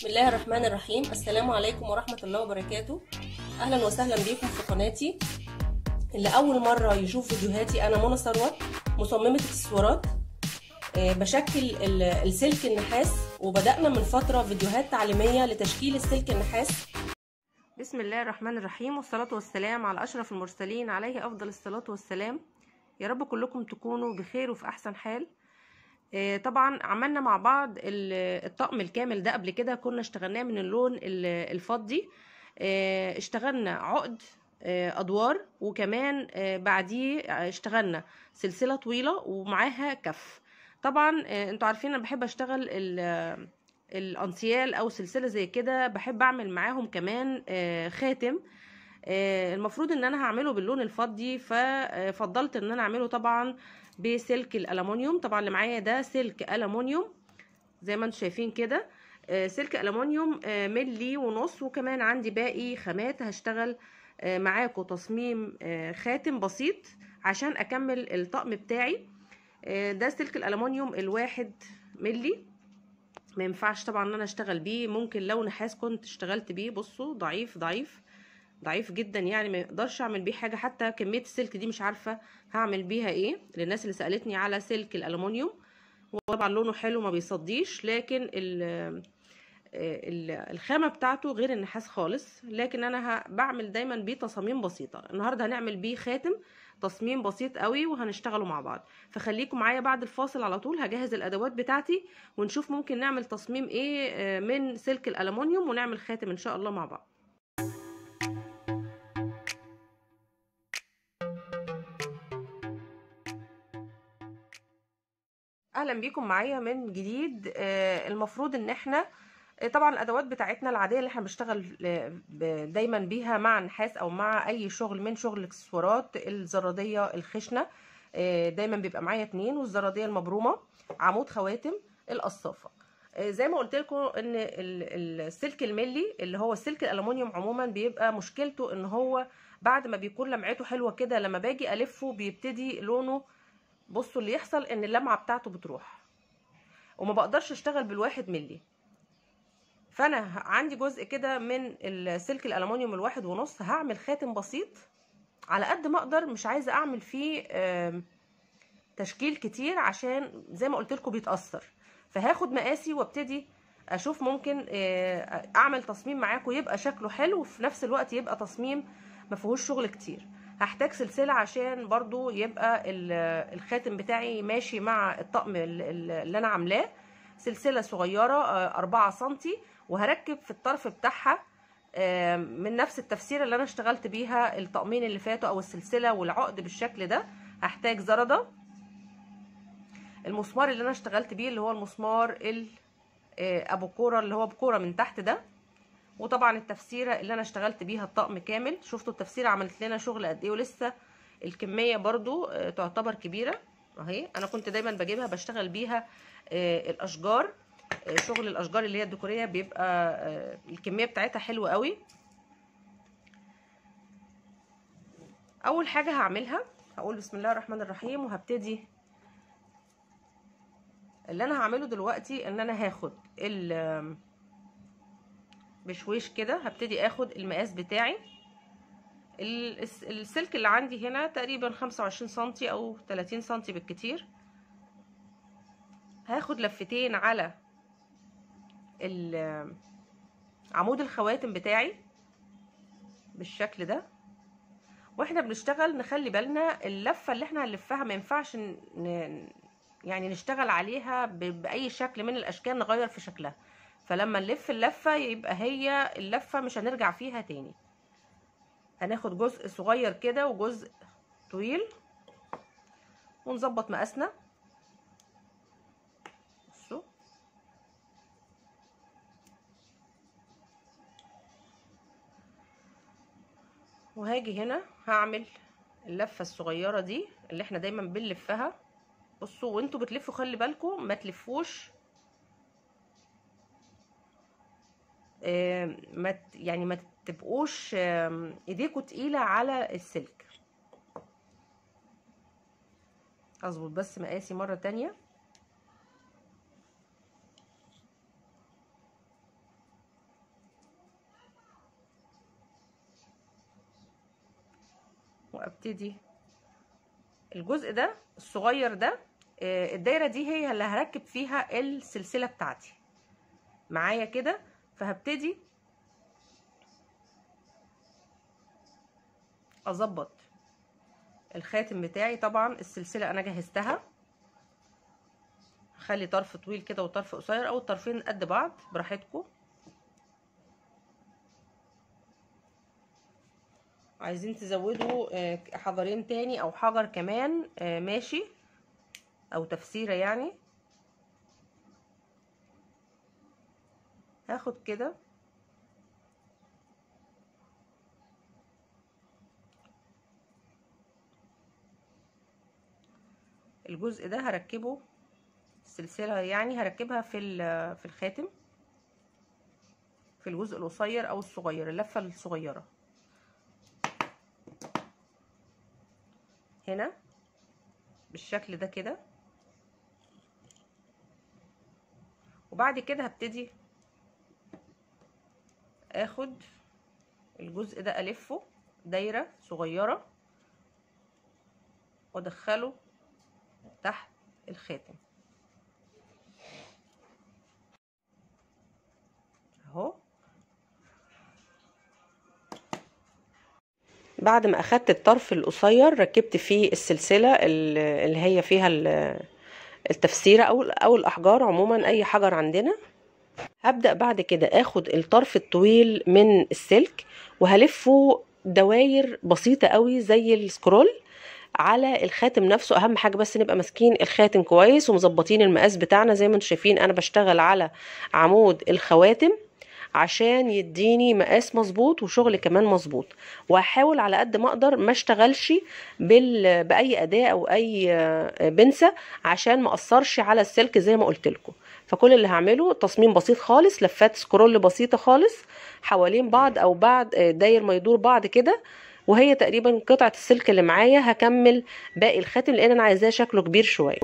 بسم الله الرحمن الرحيم السلام عليكم ورحمة الله وبركاته أهلا وسهلا بكم في قناتي اللي أول مرة يشوف فيديوهاتي أنا منى ثروت مصممة اكسسوارات آه، بشكل ال- السلك النحاس وبدأنا من فترة فيديوهات تعليمية لتشكيل السلك النحاس بسم الله الرحمن الرحيم والصلاة والسلام على أشرف المرسلين عليه أفضل الصلاة والسلام يا رب كلكم تكونوا بخير وفي أحسن حال آه، طبعا عملنا مع بعض ال- الطقم الكامل ده قبل كده كنا اشتغلناه من اللون ال- الفضي آه، اشتغلنا عقد آه، ادوار وكمان آه، بعديه اشتغلنا سلسله طويله ومعاها كف طبعا آه، انتوا عارفين انا بحب اشتغل ال- الانسيال او سلسله زي كده بحب اعمل معاهم كمان آه، خاتم آه، المفروض ان انا هعمله باللون الفضي ففضلت ان انا اعمله طبعا بسلك الالومنيوم طبعا اللي معايا ده سلك الومنيوم زي ما انتم شايفين كده آه، سلك الومنيوم آه، ملي ونص وكمان عندي باقي خامات هشتغل آه، معاكم تصميم آه، خاتم بسيط عشان اكمل الطقم بتاعي آه، ده سلك الالومنيوم الواحد ملي ما ينفعش طبعا ان انا اشتغل بيه ممكن لو نحاس كنت اشتغلت بيه بصوا ضعيف ضعيف ضعيف جدا يعني ما يقدرش اعمل بيه حاجه حتى كميه السلك دي مش عارفه هعمل بيها ايه للناس اللي سالتني على سلك الالومنيوم هو طبعا لونه حلو ما بيصديش لكن ال ال- الخامه بتاعته غير النحاس خالص لكن انا ه- بعمل دايما بيه تصاميم بسيطه النهارده هنعمل بيه خاتم تصميم بسيط قوي وهنشتغلوا مع بعض فخليكم معايا بعد الفاصل على طول هجهز الادوات بتاعتي ونشوف ممكن نعمل تصميم ايه آه، من سلك الالومنيوم ونعمل خاتم ان شاء الله مع بعض اهلا بيكم معايا من جديد آه، المفروض ان احنا آه، طبعا الادوات بتاعتنا العاديه اللي احنا بنشتغل آه، ب- دايما بيها مع النحاس او مع اي شغل من شغل الاكسسوارات الزراديه الخشنه آه، دايما بيبقى معايا اتنين والزراديه المبرومه عمود خواتم القصافه آه، زي ما قلت لكم ان ال- السلك الملي اللي هو السلك الالومنيوم عموما بيبقى مشكلته ان هو بعد ما بيكون لمعته حلوه كده لما باجي الفه بيبتدي لونه بصوا اللي يحصل ان اللمعه بتاعته بتروح وما بقدرش اشتغل بالواحد ملي فانا ه- عندي جزء كده من السلك الالومنيوم الواحد ونص هعمل خاتم بسيط على قد ما اقدر مش عايزه اعمل فيه آم، تشكيل كتير عشان زي ما قلت لكم بيتاثر فهاخد مقاسي وابتدي اشوف ممكن آه، اعمل تصميم معاكم يبقى شكله حلو وفي نفس الوقت يبقى تصميم ما فيهوش شغل كتير هحتاج سلسله عشان برضو يبقى ال- الخاتم بتاعي ماشي مع الطقم ال- ال- اللي انا عاملاه سلسله صغيره آه، 4 سنتي وهركب في الطرف بتاعها آه، من نفس التفسيره اللي انا اشتغلت بيها الطقمين اللي فاتوا او السلسله والعقد بالشكل ده هحتاج زرده المسمار اللي انا اشتغلت بيه اللي هو المسمار ال آه، ابو كوره اللي هو بكوره من تحت ده وطبعا التفسيره اللي انا اشتغلت بيها الطقم كامل شفتوا التفسيره عملت لنا شغل قد ايه ولسه الكميه برضو آه، تعتبر كبيره اهي انا كنت دايما بجيبها بشتغل بيها آه، الاشجار آه، شغل الاشجار اللي هي الديكوريه بيبقى آه، الكميه بتاعتها حلوه قوي اول حاجه هعملها هقول بسم الله الرحمن الرحيم وهبتدي اللي انا هعمله دلوقتي ان انا هاخد ال بشويش كده هبتدي اخد المقاس بتاعي ال- الس- السلك اللي عندي هنا تقريبا 25 سنتي او 30 سنتي بالكتير هاخد لفتين على ال- عمود الخواتم بتاعي بالشكل ده واحنا بنشتغل نخلي بالنا اللفه اللي احنا هنلفها ما ينفعش ن... ن- يعني نشتغل عليها ب... باي شكل من الاشكال نغير في شكلها فلما نلف اللفه يبقى هي اللفه مش هنرجع فيها تاني هناخد جزء صغير كده وجزء طويل ونظبط مقاسنا بصوا وهاجي هنا هعمل اللفه الصغيره دي اللي احنا دايما بنلفها بصوا وانتوا بتلفوا خلي بالكم ما تلفوش آم، ما ت- يعني ما تبقوش آم، ايديكوا تقيله على السلك اظبط بس مقاسي مره تانية ابتدي الجزء ده الصغير ده آه، الدايره دي هي اللي هركب فيها السلسله بتاعتي معايا كده فهبتدي اظبط الخاتم بتاعي طبعا السلسله انا جهزتها خلي طرف طويل كده وطرف قصير او الطرفين قد بعض براحتكم عايزين تزودوا آه، حجرين تاني او حجر كمان آه، ماشي او تفسيره يعني هاخد كده الجزء ده هركبه السلسله يعني هركبها في في الخاتم في الجزء القصير او الصغير اللفه الصغيره هنا بالشكل ده كده وبعد كده هبتدي اخد الجزء ده الفه دايره صغيره وادخله تحت الخاتم اهو بعد ما اخدت الطرف القصير ركبت فيه السلسله اللي هي فيها التفسيره او او الاحجار عموما اي حجر عندنا هبدا بعد كده اخد الطرف الطويل من السلك وهلفه دواير بسيطه قوي زي السكرول على الخاتم نفسه اهم حاجه بس نبقى ماسكين الخاتم كويس ومظبطين المقاس بتاعنا زي ما انتم شايفين انا بشتغل على عمود الخواتم عشان يديني مقاس مظبوط وشغل كمان مظبوط وهحاول على قد ما اقدر ما اشتغلش بال... باي اداه او اي بنسه عشان ما اثرش على السلك زي ما قلت لكم فكل اللي هعمله تصميم بسيط خالص لفات سكرول بسيطه خالص حوالين بعض او بعد داير ما يدور بعض كده وهي تقريبا قطعه السلك اللي معايا هكمل باقي الخاتم لان انا عايزاه شكله كبير شويه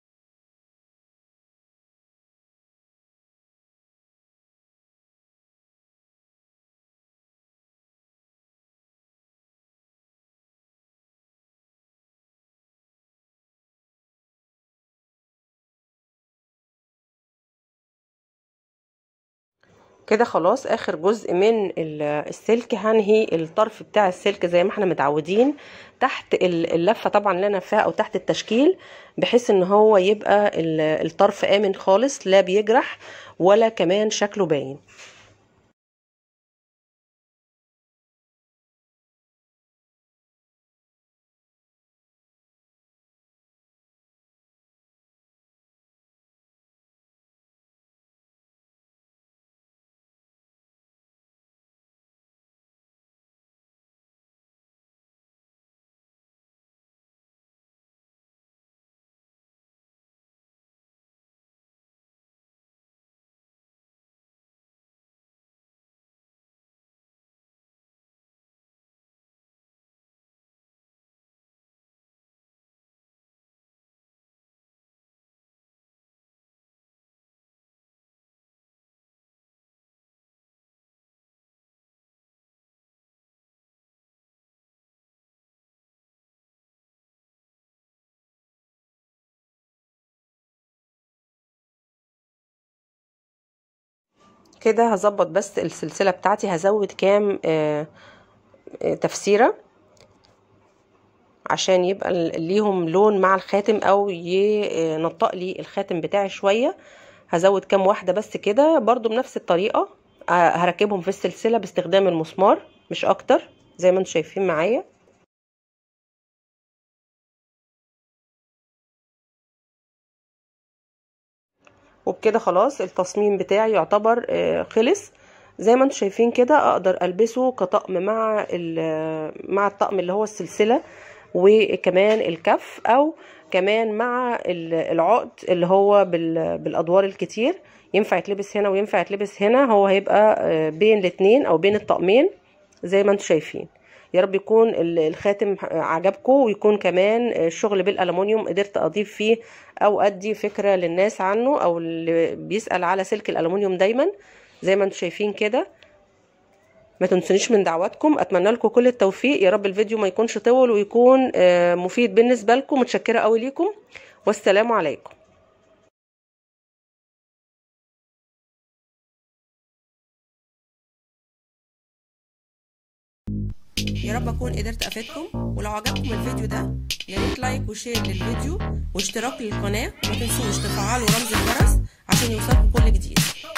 كده خلاص اخر جزء من السلك هنهي الطرف بتاع السلك زي ما احنا متعودين تحت اللفه طبعا اللي انا فيها او تحت التشكيل بحيث ان هو يبقى الطرف امن خالص لا بيجرح ولا كمان شكله باين كده هظبط بس السلسله بتاعتي هزود كام آه آه تفسيره عشان يبقى ليهم لون مع الخاتم او ينطق لي الخاتم بتاعي شويه هزود كام واحده بس كده برضو بنفس الطريقه هركبهم في السلسله باستخدام المسمار مش اكتر زي ما انتم شايفين معايا وبكده خلاص التصميم بتاعي يعتبر خلص زي ما انتم شايفين كده اقدر البسه كطقم مع مع الطقم اللي هو السلسله وكمان الكف او كمان مع العقد اللي هو بالادوار الكتير ينفع يتلبس هنا وينفع يتلبس هنا هو هيبقى بين الاتنين او بين الطقمين زي ما انتم شايفين يا رب يكون الخاتم عجبكم ويكون كمان الشغل بالالومنيوم قدرت اضيف فيه او ادي فكره للناس عنه او اللي بيسال على سلك الالومنيوم دايما زي ما انتم شايفين كده ما تنسونيش من دعواتكم اتمنى لكم كل التوفيق يا رب الفيديو ما يكونش طول ويكون مفيد بالنسبه لكم متشكره قوي ليكم والسلام عليكم يا رب اكون قدرت افيدكم ولو عجبكم الفيديو ده يا ريت لايك وشير للفيديو واشتراك للقناه وما تنسوش تفعلوا رمز الجرس عشان يوصلكم كل جديد